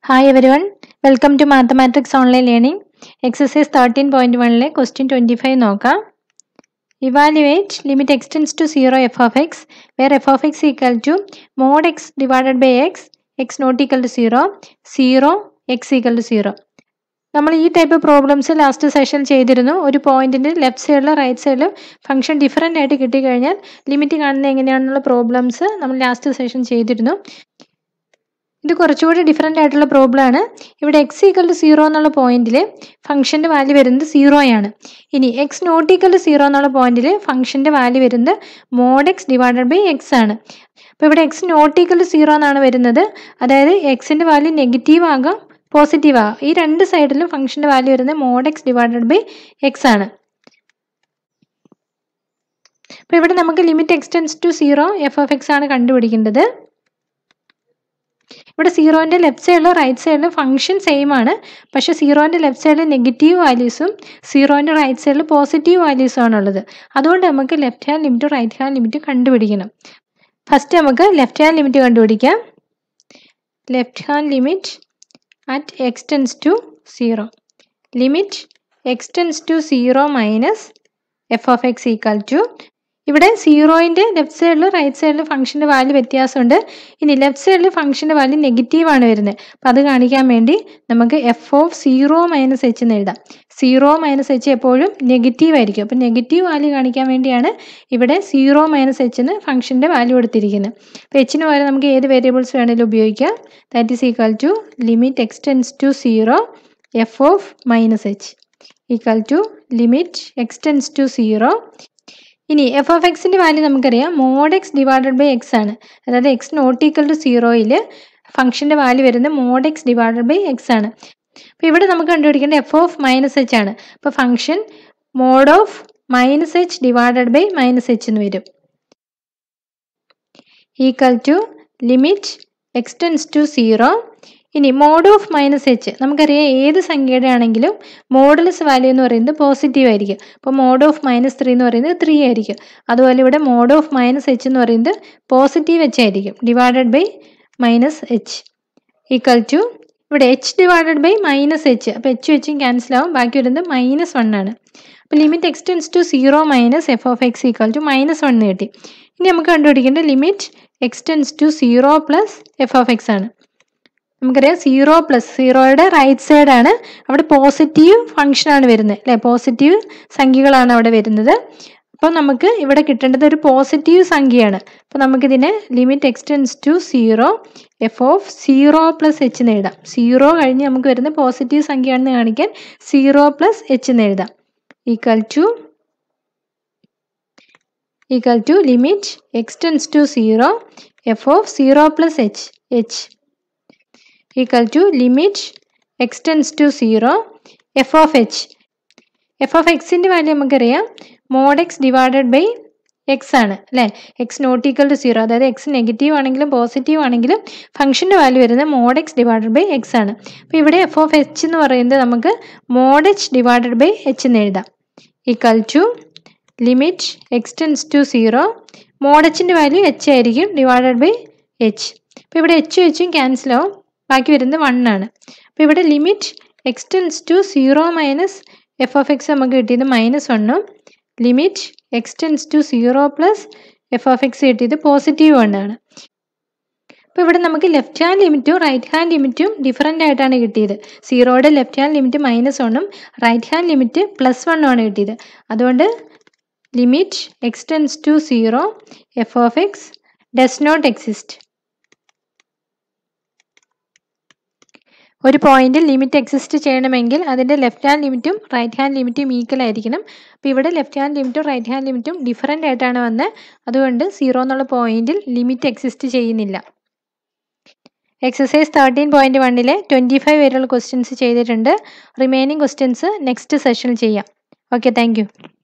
hi everyone welcome to mathematics online learning exercise thirteen point വണ്ണിലെ question twenty five നോക്കാം evaluate limit x tends to zero f of x where f of x equal to mod x divided by x x not equal to zero zero x equal to zero നമ്മൾ ഈ type problems last session ചെയ്തിരുന്നു ഒരു പോയിന്റിന്റെ left സൈഡിലും right സൈഡിലും function different ആയിട്ട് കിട്ടിക്കഴിഞ്ഞാൽ limit കാണുന്നത് എങ്ങനെയാണെന്നുള്ള പ്രോബ്ലംസ് നമ്മൾ ലാസ്റ്റ് സെഷൻ ചെയ്തിരുന്നു ഇത് കുറച്ചുകൂടി ഡിഫറെൻ്റ് ആയിട്ടുള്ള പ്രോബ്ലം ആണ് ഇവിടെ എക്സ് ഈക്വൽ ടു സീറോ എന്നുള്ള പോയിന്റിൽ ഫംഗ്ഷൻ്റെ വാല്യൂ വരുന്നത് സീറോയാണ് ഇനി x not equal to zero എന്നുള്ള പോയിന്റിൽ ഫംഗ്ഷൻ്റെ വാല്യൂ വരുന്നത് mod x divided by x ആണ് അപ്പോൾ ഇവിടെ x not equal to zero എന്നാണ് വരുന്നത് അതായത് എക്സിൻ്റെ വാല്യൂ നെഗറ്റീവ് ആകാം പോസിറ്റീവ് ആകാം ഈ രണ്ട് സൈഡിലും ഫംഗ്ഷൻ്റെ വാല്യൂ വരുന്നത് mod x divided by x ആണ് അപ്പോൾ ഇവിടെ നമുക്ക് limit x tends to zero f of x ആണ് കണ്ടുപിടിക്കേണ്ടത് ഇവിടെ സീറോൻ്റെ ലെഫ്റ്റ് സൈഡിലും റൈറ്റ് സൈഡിലും ഫംഗ്ഷൻ സെയിം ആണ് പക്ഷേ സീറോൻ്റെ ലെഫ്റ്റ് സൈഡിൽ നെഗറ്റീവ് വാല്യൂസും സീറോൻ്റെ റൈറ്റ് സൈഡിൽ പോസിറ്റീവ് വാല്യൂസും ആണുള്ളത് അതുകൊണ്ട് നമുക്ക് ലെഫ്റ്റ് ഹാൻഡ് ലിമിറ്റും റൈറ്റ് ഹാൻഡ് ലിമിറ്റും കണ്ടുപിടിക്കണം ഫസ്റ്റ് നമുക്ക് ലെഫ്റ്റ് ഹാൻഡ് ലിമിറ്റ് കണ്ടുപിടിക്കാം left hand limit at x tends to zero limit x tends to zero minus f of x equal to ഇവിടെ സീറോയിൻ്റെ ലെഫ്റ്റ് സൈഡിൽ റൈറ്റ് സൈഡിൽ ഫംഗ്ഷൻ്റെ വാല്യൂ വ്യത്യാസമുണ്ട് ഇനി ലെഫ്റ്റ് സൈഡിൽ ഫംഗ്ഷൻ്റെ വാല്യൂ നെഗറ്റീവ് ആണ് വരുന്നത് അപ്പം അത് കാണിക്കാൻ വേണ്ടി നമുക്ക് f of zero minus h എന്ന് എഴുതാം സീറോ മൈനസ് എച്ച് എപ്പോഴും നെഗറ്റീവ് ആയിരിക്കും അപ്പം നെഗറ്റീവ് വാല്യൂ കാണിക്കാൻ വേണ്ടിയാണ് ഇവിടെ സീറോ മൈനസ് എച്ചിന് ഫംഗ്ഷൻ്റെ വാല്യൂ കൊടുത്തിരിക്കുന്നത് അപ്പോൾ എച്ചിന് പകരം നമുക്ക് ഏത് വേരിയബിൾസ് വേണമെങ്കിലും ഉപയോഗിക്കാം that is equal to limit x tends to zero f of minus h equal to limit x tends to zero ഇനി എഫ് ഓഫ് എക്സിൻ്റെ വാല്യൂ നമുക്കറിയാം mod x divided by x ആണ് അതായത് എക്സ് നോട്ട് ഈക്വൽ ടു സീറോയിൽ ഫംഗ്ഷൻ്റെ value വരുന്നത് mod x divided by x ആണ് അപ്പോൾ ഇവിടെ നമുക്ക് കണ്ടുപിടിക്കേണ്ട എഫ് ഓഫ് മൈനസ് എച്ച് ആണ് അപ്പോൾ function mod of minus h divided by minus h എന്ന് വരും equal to limit x tends to zero ഇനി മോഡ് ഓഫ് മൈനസ് എച്ച് നമുക്കറിയാം ഏത് സംഖ്യയുടെ ആണെങ്കിലും മോഡലസ് വാല്യൂ എന്ന് പറയുന്നത് പോസിറ്റീവ് ആയിരിക്കും അപ്പോൾ മോഡ് ഓഫ് മൈനസ് ത്രീ എന്ന് പറയുന്നത് ത്രീ ആയിരിക്കും അതുപോലെ ഇവിടെ മോഡ് ഓഫ് മൈനസ് എച്ച് എന്ന് പറയുന്നത് പോസിറ്റീവ് എച്ച് ആയിരിക്കും divided by minus h equal to ഇവിടെ h divided by minus h അപ്പോൾ എച്ച് വെച്ചും ക്യാൻസൽ ആവും ബാക്കി വരുന്നത് മൈനസ് വൺ ആണ് അപ്പോൾ limit x tends to zero minus f of x equal to minus one കിട്ടി ഇനി നമുക്ക് കണ്ടുപിടിക്കേണ്ട limit x tends to zero plus f of x ആണ് നമുക്കറിയാം സീറോ പ്ലസ് സീറോയുടെ റൈറ്റ് സൈഡ് ആണ് അവിടെ പോസിറ്റീവ് ഫംഗ്ഷൻ ആണ് വരുന്നത് അല്ലേ പോസിറ്റീവ് സംഖ്യകളാണ് അവിടെ വരുന്നത് അപ്പോൾ നമുക്ക് ഇവിടെ കിട്ടേണ്ടത് ഒരു പോസിറ്റീവ് സംഖ്യയാണ് അപ്പോൾ നമുക്കിതിനെ limit x tends to zero f of zero plus h എന്ന് എഴുതാം സീറോ കഴിഞ്ഞ് നമുക്ക് വരുന്ന പോസിറ്റീവ് സംഖ്യയാണെന്ന് കാണിക്കാൻ സീറോ പ്ലസ് എച്ച് എന്ന് എഴുതാം equal to equal to limit x tends to zero f of zero plus h h equal to limit x tends to zero f of h f of എക്സിൻ്റെ value നമുക്കറിയാം mod x divided by x ആണ് അല്ലേ x not equal to zero അതായത് x negative ആണെങ്കിലും positive ആണെങ്കിലും ഫംഗ്ഷൻ്റെ value വരുന്നത് mod x divided by x ആണ് അപ്പോൾ ഇവിടെ എഫ് ഓഫ് എച്ച് എന്ന് പറയുന്നത് നമുക്ക് mod h divided by h എന്ന് എഴുതാം equal to limit x tends to zero mod എച്ചിൻ്റെ വാല്യൂ എച്ച് ആയിരിക്കും ഡിവൈഡഡ് ബൈ എച്ച് അപ്പോൾ ഇവിടെ എച്ച് വെച്ചും ക്യാൻസൽ ആവും ബാക്കി വരുന്നത് വൺ ആണ് അപ്പോൾ ഇവിടെ limit x tends to zero minus f of x നമുക്ക് കിട്ടിയത് മൈനസ് വണ്ണും limit x tends to zero plus f of x കിട്ടിയത് പോസിറ്റീവ് വണ്ണാണ് അപ്പോൾ ഇവിടെ നമുക്ക് ലെഫ്റ്റ് ഹാൻഡ് ലിമിറ്റും റൈറ്റ് ഹാൻഡ് ലിമിറ്റും ഡിഫറെൻ്റ് ആയിട്ടാണ് കിട്ടിയത് സീറോയുടെ ലെഫ്റ്റ് ഹാൻഡ് ലിമിറ്റ് മൈനസ് വണ്ണും റൈറ്റ് ഹാൻഡ് ലിമിറ്റ് പ്ലസ് വണ്ണും ആണ് കിട്ടിയത് അതുകൊണ്ട് limit x tends to zero f of x does not exist ഒരു പോയിന്റിൽ ലിമിറ്റ് എക്സിസ്റ്റ് ചെയ്യണമെങ്കിൽ അതിൻ്റെ ലെഫ്റ്റ് ഹാൻഡ് ലിമിറ്റും റൈറ്റ് ഹാൻഡ് ലിമിറ്റും ഈക്വൽ ആയിരിക്കണം അപ്പോൾ ഇവിടെ ലെഫ്റ്റ് ഹാൻഡ് ലിമിറ്റും റൈറ്റ് ഹാൻഡ് ലിമിറ്റും ഡിഫറെൻ്റ് ആയിട്ടാണ് വന്നത് അതുകൊണ്ട് സീറോ എന്നുള്ള പോയിന്റിൽ ലിമിറ്റ് എക്സിസ്റ്റ് ചെയ്യുന്നില്ല എക്സസൈസ് തേർട്ടീൻ പോയിൻറ്റ് വണ്ണിലെ ട്വൻറ്റി ഫൈവ് വരെയുള്ള ക്വസ്റ്റ്യൻസ് ചെയ്തിട്ടുണ്ട് റിമൈനിങ് ക്വസ്റ്റ്യൻസ് നെക്സ്റ്റ് സെഷനിൽ ചെയ്യാം ഓക്കെ താങ്ക്